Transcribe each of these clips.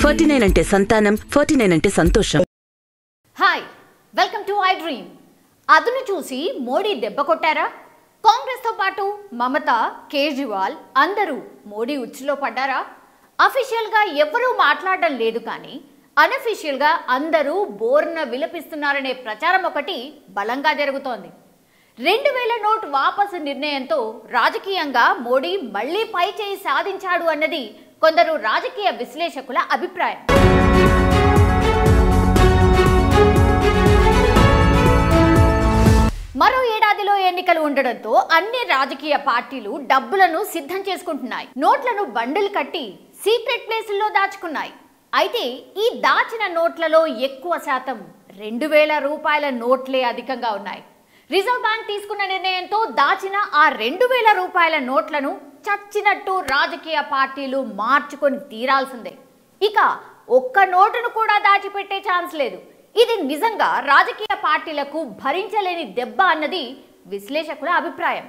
forty nine అంటే సంతానం forty nine అంటే సంతోషం hi welcome to I dream అదును చూసి మోడీ దెబ్బ కొట్టారా కాంగ్రెస్తో పాటు మమత కేజ్రీవాల్ అందరూ మోడీ ఉచ్చులో పడ్డారా అఫీషియల్గా ఎవరూ మాట్లాడడం లేదు కానీ అనఫీషియల్గా అందరూ బోర్న విలపిస్తున్నారనే ప్రచారం ఒకటి బలంగా జరుగుతోంది రెండు వేల నోట్ వాపసు నిర్ణయంతో రాజకీయంగా మోడీ మళ్లీ పై చేయి సాధించాడు అన్నది కొందరు రాజకీయ విశ్లేషకుల అభిప్రాయం మరో ఏడాదిలో ఎన్నికలు ఉండడంతో అన్ని రాజకీయ పార్టీలు డబ్బులను సిద్ధం చేసుకుంటున్నాయి నోట్లను బండిలు కట్టి సీక్రెట్ ప్లేసుల్లో దాచుకున్నాయి అయితే ఈ దాచిన నోట్లలో ఎక్కువ శాతం రెండు వేల రూపాయల నోట్లే అధికంగా ఉన్నాయి రిజర్వ్ బ్యాంక్ తీసుకున్న నిర్ణయంతో దాచిన ఆ రెండు వేల రూపాయల నోట్లను చచ్చినట్టు రాజకీయ పార్టీలు మార్చుకొని తీరాల్సిందే ఇక ఒక్క నోటును కూడా దాచిపెట్టే ఛాన్స్ లేదు ఇది నిజంగా రాజకీయ పార్టీలకు భరించలేని దెబ్బ అన్నది విశ్లేషకుల అభిప్రాయం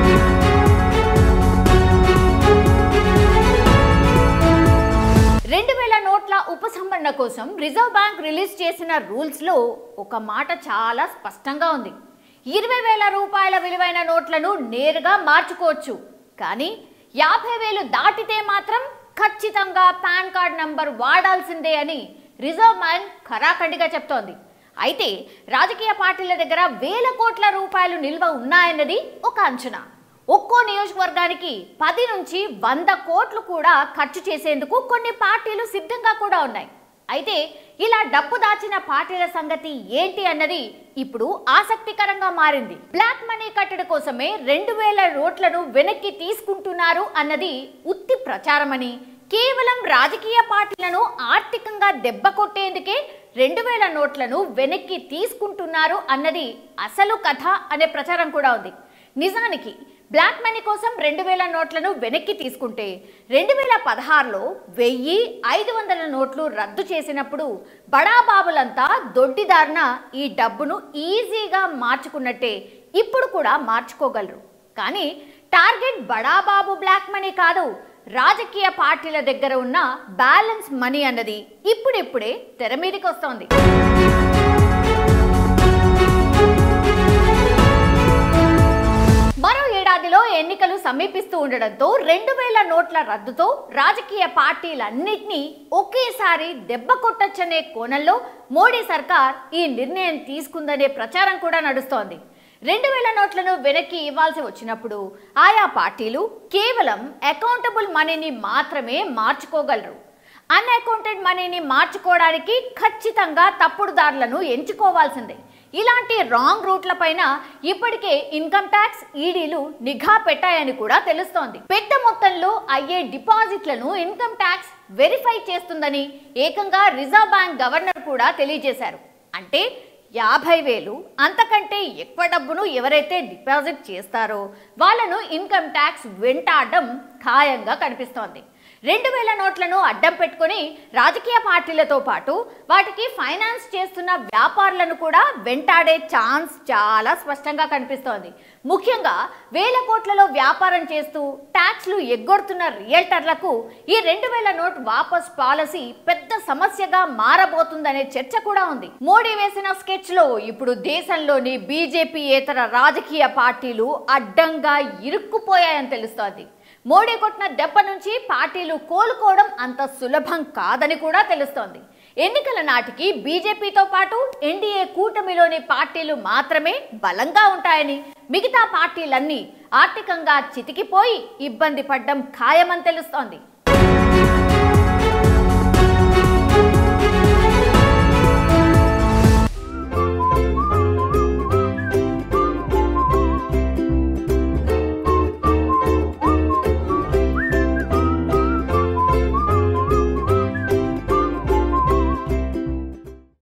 రెండు వేల నోట్ల ఉపసంహరణ కోసం రిజర్వ్ బ్యాంక్ రిలీజ్ చేసిన రూల్స్ లో ఒక మాట చాలా స్పష్టంగా ఉంది ఇరవై వేల రూపాయల విలువైన నోట్లను నేరుగా మార్చుకోవచ్చు కానీ యాభై వేలు దాటితే మాత్రం ఖచ్చితంగా పాన్ కార్డ్ నంబర్ వాడాల్సిందే అని రిజర్వ్ బ్యాంక్ ఖరాఖండిగా చెప్తోంది అయితే రాజకీయ పార్టీల దగ్గర వేల కోట్ల రూపాయలు నిల్వ ఉన్నాయన్నది ఒక అంచనా ఒక్కో నియోజకవర్గానికి పది నుంచి వంద కోట్లు కూడా ఖర్చు చేసేందుకు కొన్ని పార్టీలు సిద్ధంగా కూడా ఉన్నాయి అయితే ఇలా డబ్బు దాచిన పార్టీల సంగతి ఏంటి అన్నది ఇప్పుడు ఆసక్తికరంగా మారింది బ్లాక్ మనీ కట్టడి కోసమే రెండు వేల నోట్లను వెనక్కి తీసుకుంటున్నారు అన్నది ఉత్తి ప్రచారమని కేవలం రాజకీయ పార్టీలను ఆర్థికంగా దెబ్బ కొట్టేందుకే రెండు వేల నోట్లను వెనక్కి తీసుకుంటున్నారు అన్నది అసలు కథ అనే ప్రచారం కూడా ఉంది నిజానికి బ్లాక్ మనీ కోసం రెండు వేల నోట్లను వెనక్కి తీసుకుంటే రెండు వేల పదహారులో వెయ్యి ఐదు వందల నోట్లు రద్దు చేసినప్పుడు బడాబాబులంతా దొడ్డిదారిన ఈ డబ్బును ఈజీగా మార్చుకున్నట్టే ఇప్పుడు కూడా మార్చుకోగలరు కానీ టార్గెట్ బడాబాబు బ్లాక్ మనీ కాదు రాజకీయ పార్టీల దగ్గర ఉన్న బ్యాలెన్స్ మనీ అన్నది ఇప్పుడిప్పుడే తెర మీదకి వస్తోంది మరో ఏడాదిలో ఎన్నికలు సమీపిస్తూ ఉండడంతో రెండు వేల నోట్ల రద్దుతో రాజకీయ పార్టీలన్నింటినీ ఒకేసారి దెబ్బ కొట్టొచ్చనే కోణంలో మోడీ సర్కార్ ఈ నిర్ణయం తీసుకుందనే ప్రచారం కూడా నడుస్తోంది రెండు వేల నోట్లను వెనక్కి ఇవ్వాల్సి వచ్చినప్పుడు ఆయా పార్టీలు కేవలం అకౌంటబుల్ మనీని మాత్రమే మార్చుకోగలరు అన్అకౌంటెడ్ మనీని మార్చుకోవడానికి ఖచ్చితంగా తప్పుడుదారులను ఎంచుకోవాల్సిందే ఇలాంటి రాంగ్ రూట్ల పైన ఇప్పటికే ఇన్కమ్ ట్యాక్స్ ఈడీలు నిఘా పెట్టాయని కూడా తెలుస్తోంది పెద్ద మొత్తంలో అయ్యే డిపాజిట్లను ఇన్కమ్ ట్యాక్స్ వెరిఫై చేస్తుందని ఏకంగా రిజర్వ్ బ్యాంక్ గవర్నర్ కూడా తెలియజేశారు అంటే యాభై వేలు అంతకంటే ఎక్కువ డబ్బును ఎవరైతే డిపాజిట్ చేస్తారో వాళ్ళను ఇన్కమ్ ట్యాక్స్ వెంటాడడం ఖాయంగా కనిపిస్తోంది రెండు వేల నోట్లను అడ్డం పెట్టుకొని రాజకీయ పార్టీలతో పాటు వాటికి ఫైనాన్స్ చేస్తున్న వ్యాపారులను కూడా వెంటాడే ఛాన్స్ చాలా స్పష్టంగా కనిపిస్తోంది ముఖ్యంగా వేల కోట్లలో వ్యాపారం చేస్తూ ట్యాక్స్లు ఎగ్గొడుతున్న రియల్టర్లకు ఈ రెండు వేల నోట్ వాపస్ పాలసీ పెద్ద సమస్యగా మారబోతుందనే చర్చ కూడా ఉంది మోడీ వేసిన స్కెచ్ లో ఇప్పుడు దేశంలోని బీజేపీ ఏతర రాజకీయ పార్టీలు అడ్డంగా ఇరుక్కుపోయాయని తెలుస్తోంది మోడీ కొట్టిన దెబ్బ నుంచి పార్టీలు కోలుకోవడం అంత సులభం కాదని కూడా తెలుస్తోంది ఎన్నికల నాటికి బీజేపీతో పాటు ఎన్డీఏ కూటమిలోని పార్టీలు మాత్రమే బలంగా ఉంటాయని మిగతా పార్టీలన్నీ ఆర్థికంగా చితికిపోయి ఇబ్బంది పడ్డం ఖాయమని తెలుస్తోంది